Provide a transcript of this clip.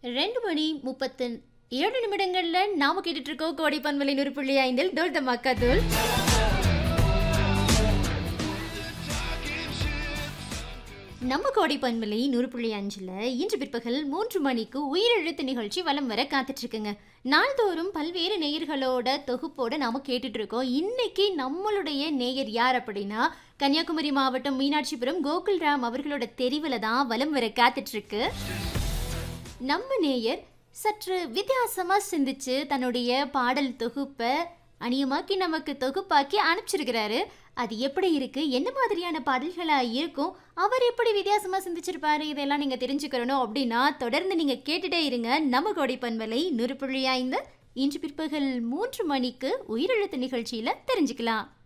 ரெண்டு மணி முப்பத்து ஏழு நிமிடங்கள்ல நாம கேட்டுட்டு இருக்கோம் கோடி பன்மலை நூறு புள்ளி ஐந்தில் தோல் தமாக்கா தோல் நம்ம கோடி பன்மலை நூறு புள்ளி அஞ்சுல இன்று பிற்பகல் மூன்று மணிக்கு உயிரெழுத்து நிகழ்ச்சி வலம் வர காத்துட்டு இருக்குங்க நாள்தோறும் பல்வேறு நேயர்களோட தொகுப்போட நாம கேட்டுட்டு இருக்கோம் இன்னைக்கு நம்மளுடைய நேயர் யார் அப்படின்னா கன்னியாகுமரி மாவட்டம் மீனாட்சிபுரம் கோகுல்ராம் அவர்களோட தெரிவுல தான் வலம் வர காத்துட்டு இருக்கு நம்ம நேயர் சற்று வித்தியாசமா சிந்திச்சு தன்னுடைய பாடல் தொகுப்பை அணியமாக்கி நமக்கு தொகுப்பாக்கி அனுப்பிச்சிருக்கிறாரு அது எப்படி இருக்கு என்ன மாதிரியான பாடல்களா இருக்கும் அவர் எப்படி வித்தியாசமா சிந்திச்சிருப்பாரு இதெல்லாம் நீங்க தெரிஞ்சுக்கிறணும் அப்படின்னா தொடர்ந்து நீங்க கேட்டுட்டே இருங்க நம்ம கோடி பன்மலை நூறு புள்ளி ஐந்து இன்று பிற்பகல் மூன்று மணிக்கு உயிரெழுத்து நிகழ்ச்சியில தெரிஞ்சுக்கலாம்